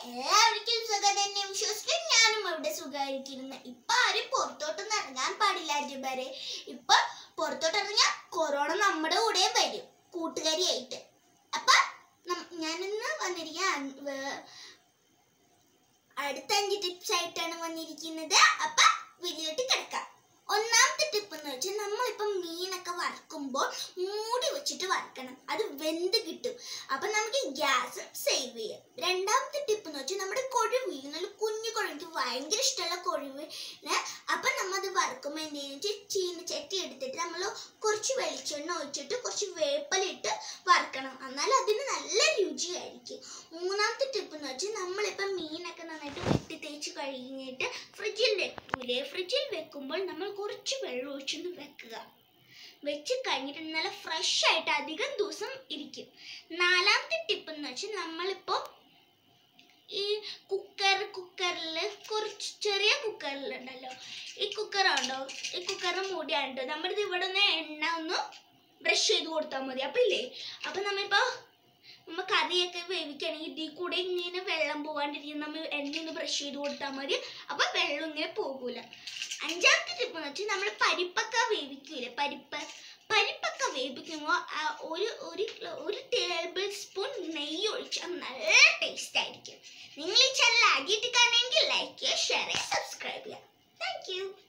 എല്ലാവർക്കും സുഖം തന്നെ വിശ്വസിക്കും ഞാനും ഇവിടെ സുഖമായിരിക്കുന്നു ഇപ്പൊ ആരും പുറത്തോട്ടൊന്നും ഇറങ്ങാൻ പാടില്ല അജുബരെ ഇപ്പൊ പുറത്തോട്ട് ഇറങ്ങിയാൽ കൊറോണ നമ്മുടെ കൂടെ വരും കൂട്ടുകാരിയായിട്ട് അപ്പൊ നം- ഞാനിന്ന് വന്നിരിക്കുക അൻ- വേ- അടുത്ത അഞ്ച് ടിപ്സ് ആയിട്ടാണ് വന്നിരിക്കുന്നത് അപ്പൊ വീഡിയോട്ട് കിടക്കാം ഒന്നാമത്തെ ടിപ്പ് എന്ന് വെച്ചാൽ നമ്മളിപ്പം മീനൊക്കെ വറക്കുമ്പോൾ മൂടി വെച്ചിട്ട് വറക്കണം അത് വെന്ത് കിട്ടും അപ്പൊ നമുക്ക് ഗ്യാസ് സേവ് ചെയ്യാം രണ്ടാമത്തെ ടിപ്പ് എന്ന് വെച്ചാൽ നമ്മുടെ കൊഴുവിൽ നല്ല കുഞ്ഞു കൊഴുവ് എനിക്ക് ഭയങ്കര ഇഷ്ടമുള്ള കൊഴുവിന് അപ്പൊ നമ്മ അത് വറക്കുമ്പോൾ എന്ത് ചെയ്യുന്ന വെച്ചാൽ ചീനച്ചട്ടി എടുത്തിട്ട് നമ്മൾ കുറച്ച് വെളിച്ചെണ്ണ ഒഴിച്ചിട്ട് കുറച്ച് വേപ്പലിട്ട് വറക്കണം എന്നാൽ അതിന് നല്ല രുചിയായിരിക്കും മൂന്നാമത്തെ ടിപ്പ് എന്ന് വെച്ചാൽ നമ്മളിപ്പം മീനൊക്കെ നന്നായിട്ട് വെട്ടി തേച്ച് കഴിഞ്ഞിട്ട് ഫ്രിഡ്ജിൽ വെക്കൂലേ ഫ്രിഡ്ജിൽ വെക്കുമ്പോൾ നമ്മൾ കുറച്ച് വെള്ളം ഒഴിച്ചൊന്ന് വെക്കുക വെച്ച് കഴിഞ്ഞിട്ട് നല്ല ഫ്രഷ് ആയിട്ട് അധികം ദിവസം ഇരിക്കും നാലാമത്തെ ടിപ്പ് എന്ന് വെച്ചാൽ നമ്മളിപ്പോൾ ഈ കുക്കർ കുക്കറിൽ കുറച്ച് ചെറിയ കുക്കറിലുണ്ടല്ലോ ഈ കുക്കർ ഉണ്ടോ ഈ കുക്കറിന് മൂടിയാണ്ടോ നമ്മളിത് ഇവിടെ ഒന്ന് എണ്ണ ഒന്ന് ബ്രഷ് ചെയ്ത് കൊടുത്താൽ മതി അപ്പം ഇല്ലേ അപ്പം നമ്മളിപ്പോൾ നമ്മൾ കറിയൊക്കെ വേവിക്കുകയാണെങ്കിൽ ഇതിൽ കൂടെ ഇങ്ങനെ വെള്ളം പോകാണ്ടിരിക്കും നമ്മൾ എണ്ണ ഒന്ന് ബ്രഷ് ചെയ്ത് കൊടുത്താൽ മതി അപ്പം വെള്ളം ഇങ്ങനെ പോകൂല അഞ്ചാമത്തെ ടിപ്പ് എന്ന് വെച്ചാൽ നമ്മൾ പരിപ്പൊക്കെ വേവിക്കൂലേ പരിപ്പ് പരിപ്പൊക്കെ വേവിക്കുമ്പോൾ ആ ഒരു ഒരു കിലോ ഒരു ടേബിൾ സ്പൂൺ നെയ്യ് ഒഴിച്ചാൽ നല്ല ടേസ്റ്റ് ആയിരിക്കും നിങ്ങൾ ഈ ചാനൽ ആദ്യമായിട്ട് കാണുമെങ്കിൽ ലൈക്ക് ചെയ്യുക ഷെയർ ചെയ്യുക സബ്സ്ക്രൈബ് ചെയ്യുക താങ്ക് യു